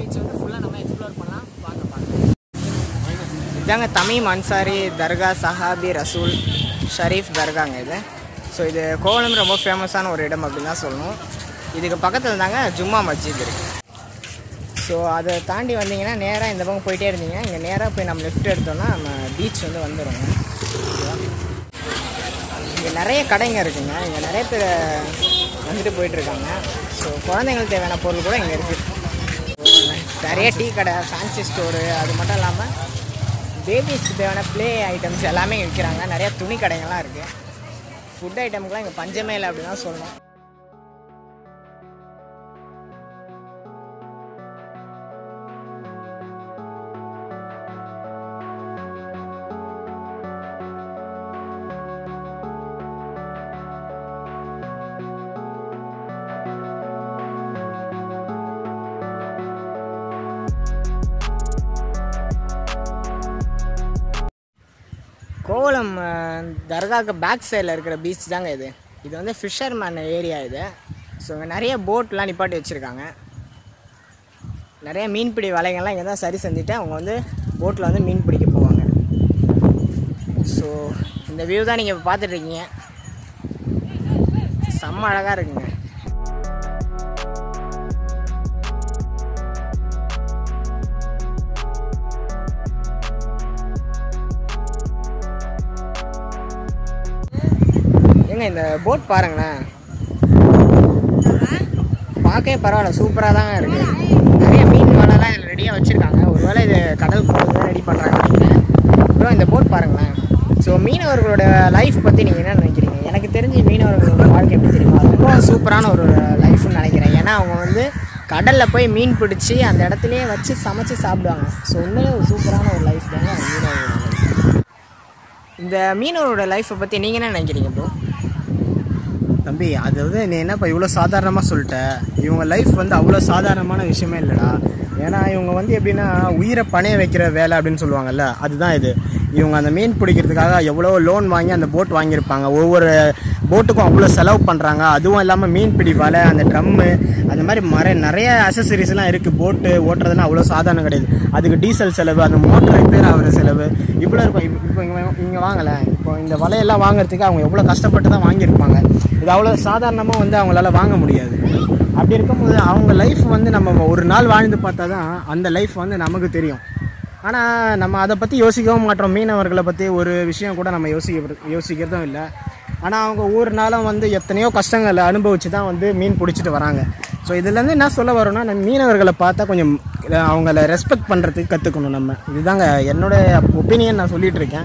Beach வந்து ஃபுல்லாக நம்ம எக்ஸ்ப்ளோர் பண்ணலாம் வாங்க பார்க்கலாம் இதாங்க தமீம் அன்சாரி தர்கா சஹாபி ரசூல் ஷரீஃப் தர்காங்க இது ஸோ இது கோவலம் ரொம்ப ஃபேமஸான ஒரு இடம் அப்படின்னு தான் சொல்லணும் இதுக்கு பக்கத்தில் தாங்க ஜும்மா மஸ்ஜித் இருக்குது ஸோ அதை தாண்டி வந்தீங்கன்னா நேராக இந்த பக்கம் போயிட்டே இருந்தீங்கன்னா இங்கே நேராக போய் நம்ம லெஃப்ட் எடுத்தோம்னா நம்ம பீச் வந்து வந்துடுங்க இங்கே நிறைய கடைங்க இருக்குங்க இங்கே நிறைய பேர் வந்துட்டு போயிட்டுருக்காங்க ஸோ குழந்தைங்களுக்கு தேவையான பொருள் கூட இங்கே இருக்குது நிறைய டீ கடை ஃபேன்சி ஸ்டோரு அது மட்டும் இல்லாமல் பேபிஸ்க்கு தேவையான ப்ளே ஐட்டம்ஸ் எல்லாமே இங்க விற்கிறாங்க நிறைய துணி கடைகள்லாம் இருக்குது ஃபுட் ஐட்டம்க்குலாம் இங்கே பஞ்சமே இல்லை அப்படின்னு தான் சொல்லணும் கோவளம் அஹ், தர்காக்கு பேக் சைடில் இருக்கிற பீச் தாங்க இது இது வந்து ஃபிஷர்மேன் ஏரியா இது ஸோ இங்கே நிறைய போட்லாம் நிப்பாட்டி வச்சுருக்காங்க நிறைய மீன்பிடி வலைகள்லாம் இங்கே தான் சரி செஞ்சுட்டு அவங்க வந்து போட்டில் வந்து மீன் பிடிக்க போவாங்க ஸோ இந்த வியூ தான் நீங்கள் இப்போ பார்த்துட்ருக்கீங்க செம்ம அழகாக இருக்குங்க ஏங்க இந்த போட் பாருங்களேன் பார்க்கவே பரவாயில்ல சூப்பராக தாங்க இருக்குது நிறைய மீன் வலைலாம் இதில் ரெடியாக வச்சுருக்காங்க ஒருவேளை இது கடல் போகிறது ரெடி பண்ணுறாங்க அப்புறம் இந்த போட் பாருங்களேன் ஸோ மீனவர்களோட லைஃப் பற்றி நீங்கள் என்ன நினைக்கிறீங்க எனக்கு தெரிஞ்சு மீனவர்களோட வாழ்க்கை எப்படி தெரியுமா ரொம்ப சூப்பரான ஒரு லைஃப்னு நினைக்கிறேன் ஏன்னா அவங்க வந்து கடலில் போய் மீன் பிடிச்சி அந்த இடத்துலையே வச்சு சமைச்சு சாப்பிடுவாங்க ஸோ உண்மையிலே ஒரு சூப்பரான ஒரு லைஃப் தாங்க மீனவர்களோட life. இந்த மீனவரோட லைஃப்பை பற்றி நீங்கள் என்ன நினைக்கிறீங்க ப்ரோ தம்பி அது வந்து நீ என்னப்பா இவ்வளோ சாதாரணமாக சொல்லிட்ட இவங்க லைஃப் வந்து அவ்வளோ சாதாரணமான விஷயமே இல்லைடா ஏன்னா இவங்க வந்து எப்படின்னா உயிரை பணைய வைக்கிற வேலை அப்படின்னு சொல்லுவாங்கல்ல அதுதான் இது இவங்க அந்த மீன் பிடிக்கிறதுக்காக எவ்வளோ லோன் வாங்கி அந்த போட் வாங்கியிருப்பாங்க ஒவ்வொரு போட்டுக்கும் அவ்வளோ செலவு பண்ணுறாங்க அதுவும் இல்லாமல் மீன் பிடி வலை அந்த ட்ரம்மு அந்த மாதிரி மர நிறைய அசசரிஸ்லாம் இருக்குது போட்டு ஓட்டுறதுலாம் அவ்வளோ சாதாரணம் கிடையாது அதுக்கு டீசல் செலவு அந்த மோட்டர் ரிப்பேர் ஆகிற செலவு இவ்வளோ இருக்கும் இப்போ இப்போ இங்கே இங்கே வாங்கலை இப்போ இந்த வலையெல்லாம் வாங்குறதுக்கு அவங்க எவ்வளோ கஷ்டப்பட்டு தான் வாங்கியிருப்பாங்க இது அவ்வளோ சாதாரணமாக வந்து அவங்களால வாங்க முடியாது அப்படி இருக்கும்போது அவங்க லைஃப் வந்து நம்ம ஒரு நாள் வாழ்ந்து பார்த்தா தான் அந்த லைஃப் வந்து நமக்கு தெரியும் ஆனால் நம்ம அதை பற்றி யோசிக்கவும் மாட்டோம் மீனவர்களை பற்றி ஒரு விஷயம் கூட நம்ம யோசிக்க யோசிக்கிறதும் இல்லை ஆனால் அவங்க ஒவ்வொரு நாளும் வந்து எத்தனையோ கஷ்டங்களை அனுபவிச்சு தான் வந்து மீன் பிடிச்சிட்டு வராங்க ஸோ இதுலேருந்து என்ன சொல்ல வரோம்னா நம்ம மீனவர்களை பார்த்தா கொஞ்சம் அஹ், அவங்கள ரெஸ்பெக்ட் பண்ணுறதுக்கு கற்றுக்கணும் நம்ம இதுதாங்க என்னோட ஒப்பீனியன் நான் சொல்லிட்டு இருக்கேன்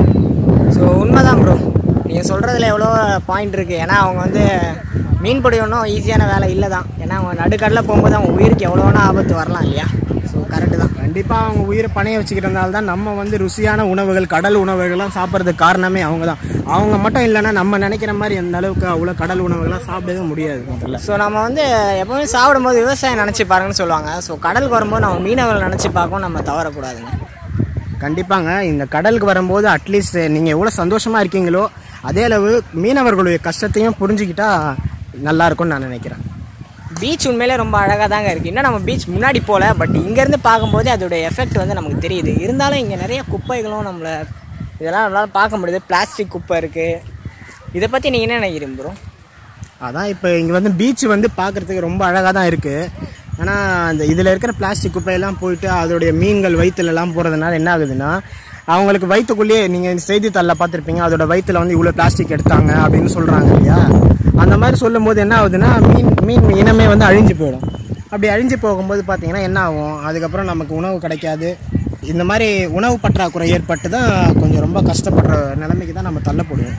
ஸோ உண்மைதான் ப்ரோ நீங்கள் சொல்கிறதுல எவ்வளோ பாயிண்ட் இருக்குது ஏன்னா அவங்க வந்து மீன் பிடி ஒன்றும் ஈஸியான வேலை இல்லை தான் ஏன்னா அவங்க நடுக்கடலில் போகும்போது அவங்க உயிருக்கு எவ்வளோனா ஆபத்து வரலாம் இல்லையா ஸோ கரெக்டு தான் கண்டிப்பாக அவங்க உயிரை பணைய வச்சுக்கிறதுனால தான் நம்ம வந்து ருசியான உணவுகள் கடல் உணவுகள்லாம் சாப்பிட்றதுக்கு காரணமே அவங்க தான் அவங்க மட்டும் இல்லைன்னா நம்ம நினைக்கிற மாதிரி எந்த அளவுக்கு அவ்வளோ கடல் உணவுகள்லாம் சாப்பிடவே முடியாது முதல்ல ஸோ நம்ம வந்து எப்பவுமே சாப்பிடும்போது விவசாயம் நினச்சி பாருங்கன்னு சொல்லுவாங்க ஸோ கடலுக்கு வரும்போது நம்ம மீனவர்கள் நினச்சி பார்க்கவும் நம்ம தவறக்கூடாதுங்க கண்டிப்பாங்க இந்த கடலுக்கு வரும்போது அட்லீஸ்ட் நீங்கள் எவ்வளோ சந்தோஷமாக இருக்கீங்களோ அதே அளவு மீனவர்களுடைய கஷ்டத்தையும் புரிஞ்சுக்கிட்டா நல்லா இருக்கும்னு நான் நினைக்கிறேன் பீச் உண்மையிலே ரொம்ப அழகாக தாங்க இருக்குது இன்னும் நம்ம பீச் முன்னாடி போகல பட் இங்கேருந்து பார்க்கும்போது அதோட எஃபெக்ட் வந்து நமக்கு தெரியுது இருந்தாலும் இங்கே நிறைய குப்பைகளும் நம்மளை இதெல்லாம் நம்மளால் பார்க்க முடியுது பிளாஸ்டிக் குப்பை இருக்குது இதை பற்றி நீங்கள் என்ன நினைக்கிறீங்க ப்ரோ அதான் இப்போ இங்கே வந்து பீச் வந்து பார்க்குறதுக்கு ரொம்ப அழகாக தான் இருக்குது ஆனால் அந்த இதில் இருக்கிற பிளாஸ்டிக் குப்பையெல்லாம் போயிட்டு அதோடைய மீன்கள் வயிற்றுலலாம் போகிறதுனால என்ன ஆகுதுன்னா அவங்களுக்கு வயிற்றுக்குள்ளேயே நீங்கள் செய்தித்தாளில் பார்த்துருப்பீங்க அதோட வயிற்றுல வந்து இவ்வளோ பிளாஸ்டிக் எடுத்தாங்க அப்படின்னு சொல்கிறாங்க இல்லையா அந்த மாதிரி சொல்லும்போது என்ன ஆகுதுன்னா மீன் மீன் இனமே வந்து அழிஞ்சு போயிடும் அப்படி அழிஞ்சு போகும்போது பார்த்தீங்கன்னா என்ன ஆகும் அதுக்கப்புறம் நமக்கு உணவு கிடைக்காது இந்த மாதிரி உணவு பற்றாக்குறை ஏற்பட்டு தான் கொஞ்சம் ரொம்ப கஷ்டப்படுற நிலைமைக்கு தான் நம்ம தள்ளப்படுவோம்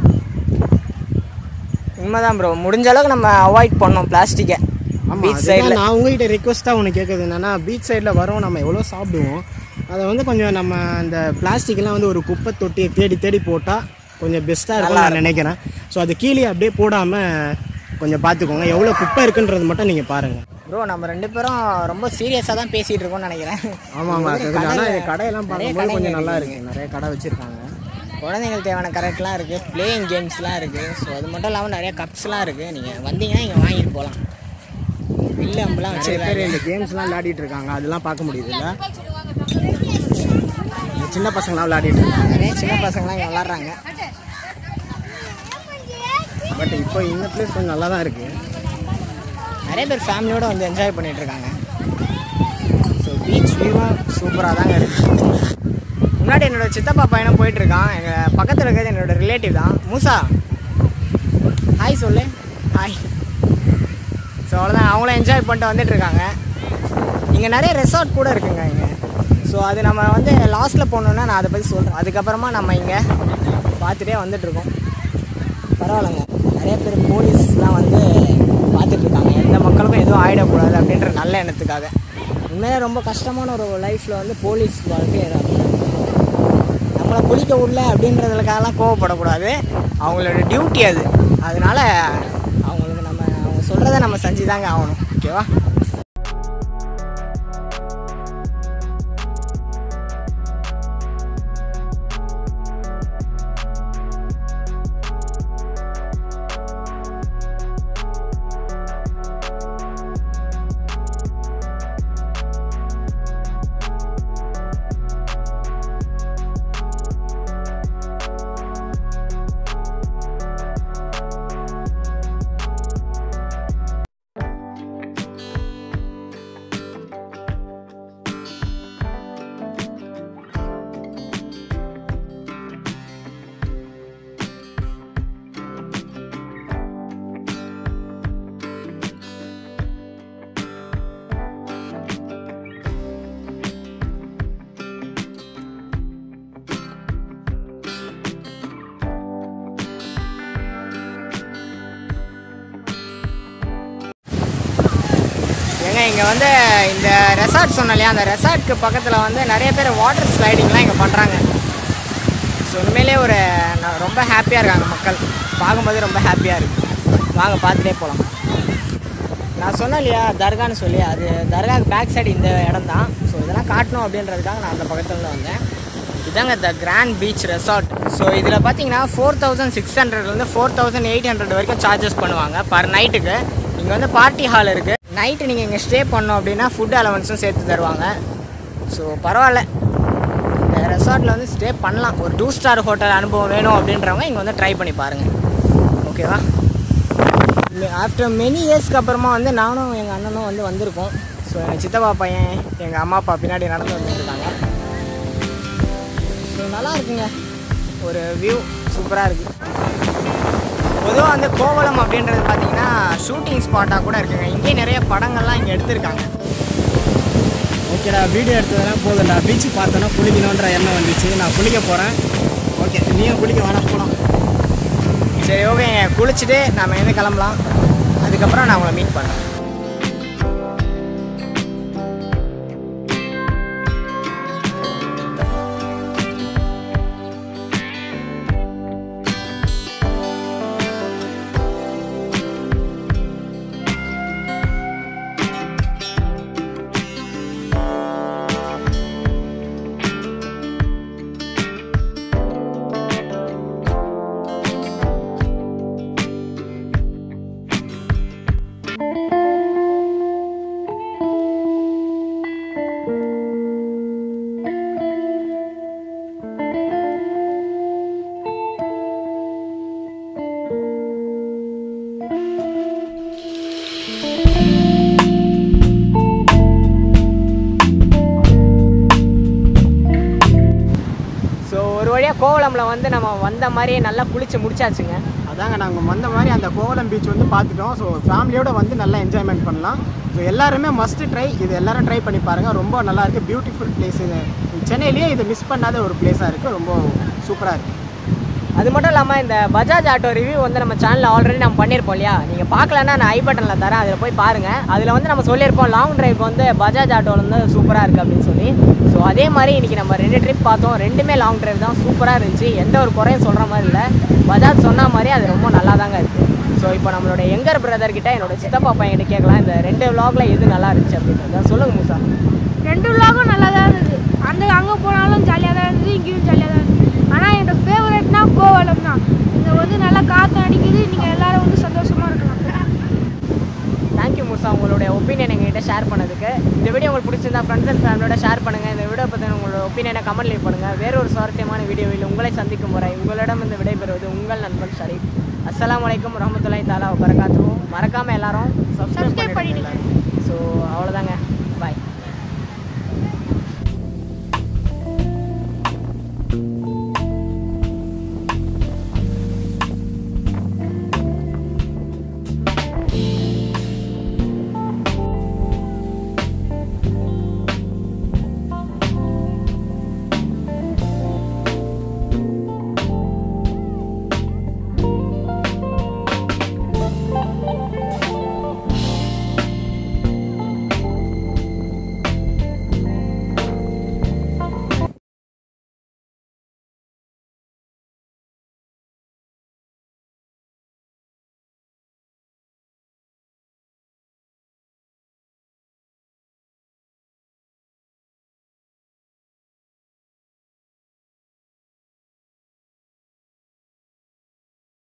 உண்மைதான் ப்ரோ முடிஞ்ச அளவுக்கு நம்ம அவாய்ட் பண்ணோம் பிளாஸ்டிக்கை ஆமாம் பீச் அதுதான் சைடில் நான் உங்ககிட்ட ரெக்வஸ்ட்டாக ஒன்று கேட்குறது என்னன்னா பீச் சைடில் வரோம் நம்ம எவ்வளோ சாப்பிடுவோம் அதை வந்து கொஞ்சம் நம்ம அந்த பிளாஸ்டிக்லாம் வந்து ஒரு குப்பை தொட்டியை தேடி தேடி போட்டால் கொஞ்சம் பெஸ்ட்டாக இருக்கும்னு நான் நினைக்கிறேன் ஸோ அது கீழே அப்படியே போடாமல் கொஞ்சம் பார்த்துக்கோங்க எவ்வளோ குப்பை இருக்குன்றது மட்டும் நீங்கள் பாருங்கள் ப்ரோ நம்ம ரெண்டு பேரும் ரொம்ப சீரியஸாக தான் பேசிகிட்டு இருக்கோம்னு நினைக்கிறேன் ஆமாம் ஆமாம் கடையில- ஆனால் இது கடையெல்லாம் நிறைய பார்க்கும்போது கொஞ்சம் கடைங்க நல்லா இருக்கு. இருக்குது நிறைய கடை வச்சுருக்காங்க குழந்தைங்களுக்கு தேவையான கரெக்ட்லாம் இருக்குது பிளேயிங் கேம்ஸ்லாம் இருக்குது ஸோ அது மட்டும் இல்லாமல் நிறைய கப்ஸ்லாம் இருக்குது நீங்கள் வந்தீங்கன்னா இங்கே வாங்கிட்டு போகலாம் வில்லு அம்பெல்லாம் நிறைய பேர் வச்சிருக்காங்க இந்த கேம்ஸ்லாம் விளையாடிட்டு இருக்காங்க அதெல்லாம் பார்க்க முடியுது இல்ல சின்ன பசங்களாம் விளையாடிட்டு இருக்காங்க நிறைய சின்ன பசங்களாம் இங்கே விளாட்றாங்க பட் இப்போ இந்த பிளேஸ் கொஞ்சம் நல்லா தான் இருக்கு நிறைய பேர் ஃபேமிலியோட வந்து என்ஜாய் பண்ணிட்டு இருக்காங்க ஸோ பீச் வியூவும் சூப்பராக தாங்க இருக்கு முன்னாடி என்னோட சித்தப்பா பையனும் போயிட்டு இருக்கான் எங்கள் பக்கத்தில் இருக்கிறது என்னோட ரிலேட்டிவ் தான் மூசா ஹாய் சொல்லு ஹாய் ஸோ அவ்வளோதான் அவங்களும் என்ஜாய் பண்ணிட்டு வந்துட்டு இருக்காங்க இங்கே நிறைய ரெசார்ட் கூட இருக்குங்க இங்கே ஸோ அது நம்ம வந்து லாஸ்ட்டில் போகணுன்னா நான் அதை பற்றி சொல்கிறேன் அதுக்கப்புறமா நம்ம இங்கே பார்த்துட்டே வந்துட்டுருக்கோம் பரவாயில்லைங்க நிறைய பேர் போலீஸ்லாம் வந்து பார்த்துட்டு இருக்காங்க எந்த மக்களுக்கும் எதுவும் ஆகிடக்கூடாது அப்படின்ற நல்ல எண்ணத்துக்காக உண்மையிலே ரொம்ப கஷ்டமான ஒரு லைஃப்பில் வந்து போலீஸ் வாழ்க்கை ஏதாவது நம்மளை குளிக்க விடல அப்படின்றதுக்காகலாம் கோவப்படக்கூடாது அவங்களோட டியூட்டி அது அதனால அவங்களுக்கு நம்ம அவங்க சொல்கிறத நம்ம செஞ்சு தாங்க ஆகணும் ஓகேவா ஏங்க இங்கே வந்து இந்த ரெசார்ட் சொன்னேன் இல்லையா அந்த ரெசார்ட்க்கு பக்கத்தில் வந்து நிறைய பேர் வாட்டர் ஸ்லைடிங்லாம் இங்கே பண்ணுறாங்க ஸோ உண்மையிலே ஒரு ந- ரொம்ப ஹாப்பியாக இருக்காங்க மக்கள் பார்க்கும்போது ரொம்ப ஹாப்பியாக இருக்குது வாங்க பார்த்துட்டே போகலாம் நான் சொன்னேன் இல்லையா தர்கான்னு சொல்லி அது தர்காக்கு பேக் சைடு இந்த இடம் தான் ஸோ இதெல்லாம் காட்டணும் அப்படின்றதுக்காக நான் அந்த பக்கத்தில் வந்தேன் இதாங்க the grand beach resort so இதில் பார்த்தீங்கன்னா ஃபோர் தௌசண்ட் சிக்ஸ் ஹண்ட்ரட்லேருந்து ஃபோர் தௌசண்ட் எயிட் ஹண்ட்ரட் வரைக்கும் சார்ஜஸ் பண்ணுவாங்க பர் நைட்டுக்கு இங்கே வந்து பார்ட்டி ஹால் இருக்குது நைட்டு நீங்கள் இங்கே ஸ்டே பண்ணோம் அப்படின்னா ஃபுட் அலவன்ஸும் சேர்த்து தருவாங்க ஸோ பரவாயில்ல இந்த ரெசார்ட்டில் வந்து ஸ்டே பண்ணலாம் ஒரு டூ ஸ்டார் ஹோட்டல் அனுபவம் வேணும் அப்படின்றவங்க இங்கே வந்து ட்ரை பண்ணி பாருங்கள் ஓகேவா ஆஃப்டர் மெனி இயர்ஸ்க்கு அப்புறமா வந்து நானும் எங்கள் அண்ணனும் வந்து வந்திருக்கோம் ஸோ எங்கள் சித்தப்பா பையன் எங்கள் அம்மா அப்பா பின்னாடி நடந்து வந்துட்டு இருக்காங்க ஸோ நல்லா இருக்குங்க ஒரு வியூ சூப்பராக இருக்குது பொதுவாக வந்து கோவளம் அப்படின்றது பார்த்தீங்கன்னா ஷூட்டிங் ஸ்பாட்டாக கூட இருக்குங்க இங்கேயும் நிறைய படங்கள்லாம் இங்கே எடுத்திருக்காங்க ஓகேடா வீடியோ எடுத்ததெல்லாம் போதும்டா பீச் பார்த்தோன்னா குளிக்கணுன்ற எண்ணம் வந்துச்சு நான் குளிக்க போகிறேன் ஓகே நீயும் குளிக்க வேணாம் போகலாம் சரி ஓகேங்க குளிச்சுட்டு நம்ம எங்கே கிளம்பலாம் அதுக்கப்புறம் நான் உங்களை மீட் பண்ணுறேன் ஸோ ஒரு வழியாக கோவளமில் வந்து நம்ம வந்த மாதிரியே நல்லா குளிச்சு முடிச்சாச்சுங்க அதாங்க நாங்கள் வந்த மாதிரி அந்த கோவலம் பீச் வந்து பார்த்துட்டோம் ஸோ ஃபேமிலியோட வந்து நல்லா என்ஜாய்மெண்ட் பண்ணலாம் ஸோ எல்லாருமே மஸ்ட் ட்ரை இது எல்லாரும் ட்ரை பண்ணி பாருங்கள் ரொம்ப நல்லா இருக்குது பியூட்டிஃபுல் பிளேஸ் இது சென்னையிலேயே இது மிஸ் பண்ணாத ஒரு பிளேஸாக இருக்குது ரொம்ப சூப்பராக இருக்குது அது மட்டும் இல்லாமல் இந்த பஜாஜ் ஆட்டோ ரிவ்யூ வந்து நம்ம சேனலில் ஆல்ரெடி நம்ம பண்ணியிருப்போம் இல்லையா நீங்கள் பார்க்கலன்னா நான் ஐ பட்டனில் தரேன் அதில் போய் பாருங்கள் அதில் வந்து நம்ம சொல்லியிருப்போம் லாங் டிரைவ் வந்து பஜாஜ் ஆட்டோவில் வந்து சூப்பராக இருக்குது அப்படின்னு சொல்லி ஸோ அதே மாதிரி இன்றைக்கி நம்ம ரெண்டு ட்ரிப் பார்த்தோம் ரெண்டுமே லாங் டிரைவ் தான் சூப்பராக இருந்துச்சு எந்த ஒரு குறையும் சொல்கிற மாதிரி இல்லை பஜாஜ் சொன்ன மாதிரி அது ரொம்ப நல்லா தாங்க இருக்குது ஸோ இப்போ நம்மளோட எங்கர் பிரதர் கிட்ட என்னோட சித்தப்பா பையன்கிட்ட கேட்கலாம் இந்த ரெண்டு vlogல எது நல்லா இருந்துச்சு அப்படின்றத சொல்லுங்கள் மூசா ரெண்டு விலாகும் நல்லா தான் இருந்தது அந்த அங்கே போனாலும் ஜாலியாக தான் இருந்தது இங்கேயும் ஜாலியாக தான் இருந்தது ஆனால் என்னோட ஃபேவரட்னா கோவலம் தான் இங்கே வந்து நல்லா காற்று அடிக்குது நீங்கள் எல்லாரும் வந்து சந்தோஷமாக இருக்கலாம் தேங்க்யூ மூசா உங்களுடைய ஒப்பீனியன் இந்த வீடியோ உங்களுக்கு பிடிச்சிருந்தா ஃப்ரெண்ட்ஸ் அண்ட் ஃபேமிலியோட ஷேர் பண்ணுங்கள் இந்த வீடியோ பற்றி உங்களோட ஒப்பீனியனை கமெண்ட் லீவ் பண்ணுங்கள் வேற ஒரு சுவாரஸ்யமான வீடியோவில் உங்களை சந்திக்கும் முறை உங்களிடம் இந்த விடைபெறுவது உங்கள் நண்பன் ஷரீஃப் அஸ்ஸலாமு அலைக்கும் வரமத்துல்லாஹி தாலா வரகாத்துவும் மறக்காமல் எல்லாரும் Subscribe சப்ஸ்கிரைப் பண்ணிடுங்க. பண்ணிடுங்க ஸோ அவ்வளோதாங்க